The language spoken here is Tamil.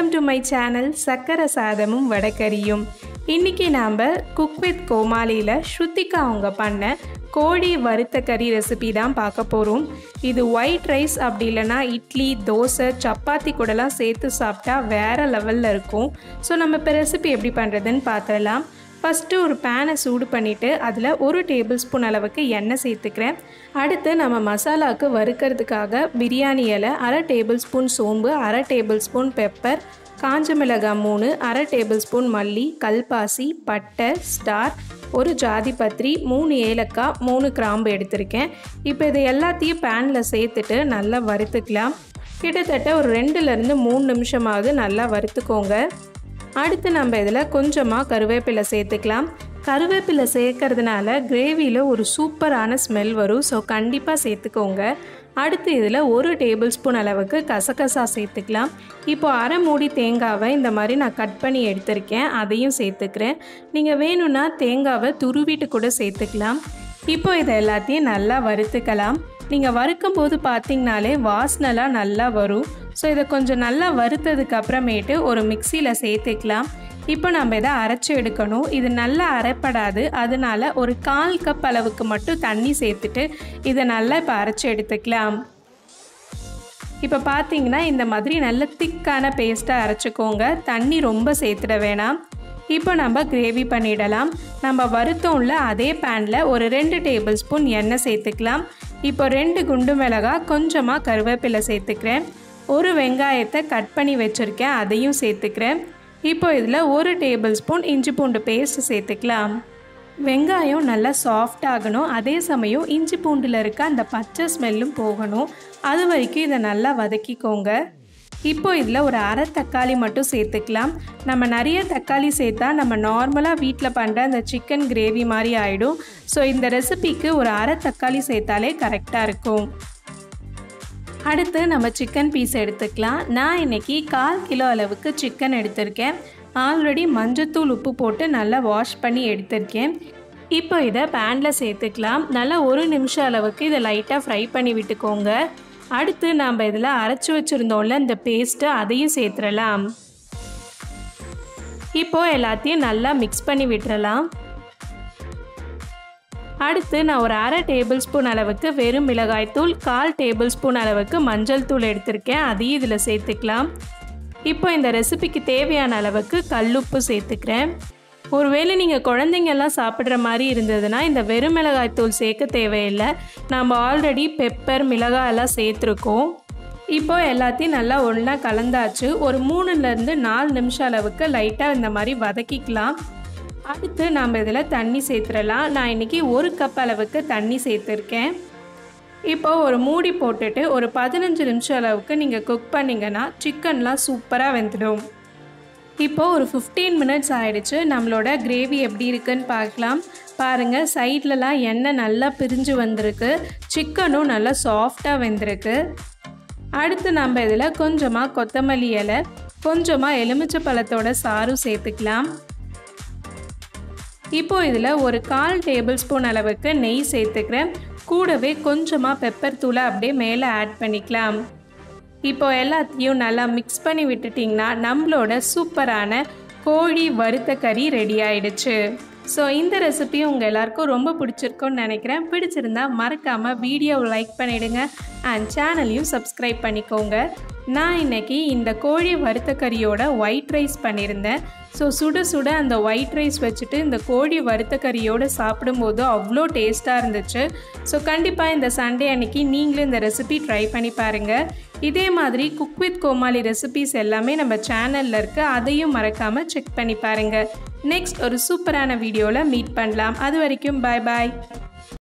டு மை சேனல் சக்கரை சாதமும் வடகரியும் இன்றைக்கி நாம் குக் வித் கோமாளியில் ஸ்ருத்திகா அவங்க பண்ண கோழி வறுத்த கறி ரெசிபி தான் பார்க்க போகிறோம் இது ஒயிட் ரைஸ் அப்படி இல்லைன்னா இட்லி தோசை சப்பாத்தி கூடலாம் சேர்த்து சாப்பிட்டா வேறு லெவலில் இருக்கும் ஸோ நம்ம இப்போ ரெசிபி எப்படி பண்ணுறதுன்னு பார்த்துடலாம் ஃபஸ்ட்டு ஒரு பேனை சூடு பண்ணிவிட்டு அதில் ஒரு டேபிள் ஸ்பூன் அளவுக்கு எண்ணெய் சேர்த்துக்கிறேன் அடுத்து நம்ம மசாலாவுக்கு வறுக்கிறதுக்காக பிரியாணி இலை அரை டேபிள் ஸ்பூன் சோம்பு அரை டேபிள் ஸ்பூன் பெப்பர் காஞ்ச மிளகாய் மூணு அரை டேபிள் ஸ்பூன் மல்லி கல்பாசி பட்டை ஸ்டார் ஒரு ஜாதி பத்திரி மூணு ஏலக்காய் மூணு கிராம்பு எடுத்திருக்கேன் இப்போ இது எல்லாத்தையும் பேனில் சேர்த்துட்டு நல்லா வறுத்துக்கலாம் கிட்டத்தட்ட ஒரு ரெண்டுலேருந்து மூணு நிமிஷமாவது நல்லா வறுத்துக்கோங்க அடுத்து நம்ம இதில் கொஞ்சமாக கருவேப்பிலை சேர்த்துக்கலாம் கருவேப்பிலை சேர்க்கறதுனால கிரேவியில் ஒரு சூப்பரான ஸ்மெல் வரும் ஸோ கண்டிப்பாக சேர்த்துக்கோங்க அடுத்து இதில் ஒரு டேபிள் ஸ்பூன் அளவுக்கு கசகசா சேர்த்துக்கலாம் இப்போ அரை மூடி தேங்காவை இந்த மாதிரி நான் கட் பண்ணி எடுத்திருக்கேன் அதையும் சேர்த்துக்கிறேன் நீங்கள் வேணும்னா தேங்காவை துருவிட்டு கூட சேர்த்துக்கலாம் இப்போ இதை எல்லாத்தையும் நல்லா வறுத்துக்கலாம் நீங்கள் வறுக்கும் போது பார்த்தீங்கனாலே வாசனைலாம் நல்லா வரும் ஸோ இதை கொஞ்சம் நல்லா வறுத்ததுக்கு அப்புறமேட்டு ஒரு மிக்சியில் சேர்த்துக்கலாம் இப்போ நம்ம இதை அரைச்சி எடுக்கணும் இது நல்லா அரைப்படாது அதனால ஒரு கால் கப் அளவுக்கு மட்டும் தண்ணி சேர்த்துட்டு இதை நல்லா இப்போ அரைச்சி எடுத்துக்கலாம் இப்போ பார்த்தீங்கன்னா இந்த மாதிரி நல்ல திக்கான பேஸ்ட்டாக அரைச்சிக்கோங்க தண்ணி ரொம்ப சேர்த்துட வேணாம் இப்போ நம்ம கிரேவி பண்ணிடலாம் நம்ம வறுத்தோம்ல அதே பேனில் ஒரு ரெண்டு டேபிள் ஸ்பூன் எண்ணெய் சேர்த்துக்கலாம் இப்போ ரெண்டு குண்டு மிளகாய் கொஞ்சமாக கருவேப்பிலை சேர்த்துக்கிறேன் ஒரு வெங்காயத்தை கட் பண்ணி வச்சுருக்கேன் அதையும் சேர்த்துக்கிறேன் இப்போ இதில் ஒரு டேபிள் ஸ்பூன் இஞ்சி பூண்டு பேஸ்ட் சேர்த்துக்கலாம் வெங்காயம் நல்லா சாஃப்ட் ஆகணும் அதே சமயம் இஞ்சி பூண்டில் இருக்க அந்த பச்சை ஸ்மெல்லும் போகணும் அது வரைக்கும் இதை நல்லா வதக்கிக்கோங்க இப்போ இதில் ஒரு அரை தக்காளி மட்டும் சேர்த்துக்கலாம் நம்ம நிறைய தக்காளி சேர்த்தா நம்ம நார்மலாக வீட்டில் பண்ணுற அந்த சிக்கன் கிரேவி மாதிரி ஆகிடும் ஸோ இந்த ரெசிபிக்கு ஒரு அரை தக்காளி சேர்த்தாலே கரெக்டாக இருக்கும் அடுத்து நம்ம சிக்கன் பீஸ் எடுத்துக்கலாம் நான் இன்றைக்கி கால் கிலோ அளவுக்கு சிக்கன் எடுத்திருக்கேன் ஆல்ரெடி மஞ்சத்தூள் உப்பு போட்டு நல்லா வாஷ் பண்ணி எடுத்திருக்கேன் இப்போ இதை பேனில் சேர்த்துக்கலாம் நல்லா ஒரு நிமிஷம் அளவுக்கு இதை லைட்டாக ஃப்ரை பண்ணி விட்டுக்கோங்க அடுத்து நம்ம இதில் அரைச்சி வச்சுருந்தோம்ல இந்த பேஸ்ட்டு அதையும் சேர்த்துடலாம் இப்போது எல்லாத்தையும் நல்லா மிக்ஸ் பண்ணி விட்டுறலாம் அடுத்து நான் ஒரு அரை டேபிள் ஸ்பூன் அளவுக்கு வெறும் மிளகாய்த்தூள் கால் டேபிள் ஸ்பூன் அளவுக்கு மஞ்சள் தூள் எடுத்திருக்கேன் அதையும் இதில் சேர்த்துக்கலாம் இப்போ இந்த ரெசிபிக்கு தேவையான அளவுக்கு கல்லுப்பு சேர்த்துக்கிறேன் ஒருவேளை நீங்கள் குழந்தைங்கெல்லாம் சாப்பிட்ற மாதிரி இருந்ததுன்னா இந்த வெறும் மிளகாய்த்தூள் சேர்க்க தேவையில்லை நம்ம ஆல்ரெடி பெப்பர் மிளகாய் எல்லாம் சேர்த்துருக்கோம் இப்போ எல்லாத்தையும் நல்லா ஒன்றா கலந்தாச்சு ஒரு மூணுலேருந்து நாலு நிமிஷம் அளவுக்கு லைட்டாக இந்த மாதிரி வதக்கிக்கலாம் அடுத்து நாம் இதில் தண்ணி சேர்த்துடலாம் நான் இன்றைக்கி ஒரு கப் அளவுக்கு தண்ணி சேர்த்துருக்கேன் இப்போ ஒரு மூடி போட்டுட்டு ஒரு பதினஞ்சு நிமிஷம் அளவுக்கு நீங்கள் குக் பண்ணிங்கன்னா சிக்கன்லாம் சூப்பராக வெந்துடும் இப்போது ஒரு ஃபிஃப்டீன் மினிட்ஸ் ஆகிடுச்சு நம்மளோட கிரேவி எப்படி இருக்குன்னு பார்க்கலாம் பாருங்கள் சைட்லலாம் எண்ணெய் நல்லா பிரிஞ்சு வந்திருக்கு சிக்கனும் நல்லா சாஃப்டாக வெந்திருக்கு அடுத்து நம்ம இதில் கொஞ்சமாக கொத்தமல்லி இலை கொஞ்சமாக எலுமிச்சை பழத்தோட சாரும் சேர்த்துக்கலாம் இப்போ இதில் ஒரு கால் டேபிள் ஸ்பூன் அளவுக்கு நெய் சேர்த்துக்கிறேன் கூடவே கொஞ்சமாக பெப்பர் தூளை அப்படியே மேலே ஆட் பண்ணிக்கலாம் இப்போ எல்லாத்தையும் நல்லா மிக்ஸ் பண்ணி விட்டுட்டிங்கன்னா நம்மளோட சூப்பரான கோழி வறுத்த கறி ரெடி ஆயிடுச்சு ஸோ இந்த ரெசிபி உங்கள் எல்லாருக்கும் ரொம்ப பிடிச்சிருக்கும்னு நினைக்கிறேன் பிடிச்சிருந்தா மறக்காமல் வீடியோவை லைக் பண்ணிவிடுங்க அண்ட் சேனலையும் சப்ஸ்கிரைப் பண்ணிக்கோங்க நான் இன்றைக்கி இந்த கோழி வறுத்த கறியோட ஒயிட் ரைஸ் பண்ணியிருந்தேன் ஸோ சுட சுட அந்த ஒயிட் ரைஸ் வச்சுட்டு இந்த கோழி வறுத்த கறியோடு சாப்பிடும்போது அவ்வளோ டேஸ்ட்டாக இருந்துச்சு ஸோ கண்டிப்பாக இந்த சண்டே அன்னைக்கு நீங்களும் இந்த ரெசிபி ட்ரை பண்ணி பாருங்கள் இதே மாதிரி குக் வித் கோமாளி ரெசிபிஸ் எல்லாமே நம்ம சேனலில் இருக்குது அதையும் மறக்காமல் செக் பண்ணி பாருங்கள் நெக்ஸ்ட் ஒரு சூப்பரான வீடியோவில் மீட் பண்ணலாம் அது வரைக்கும் பாய் பாய்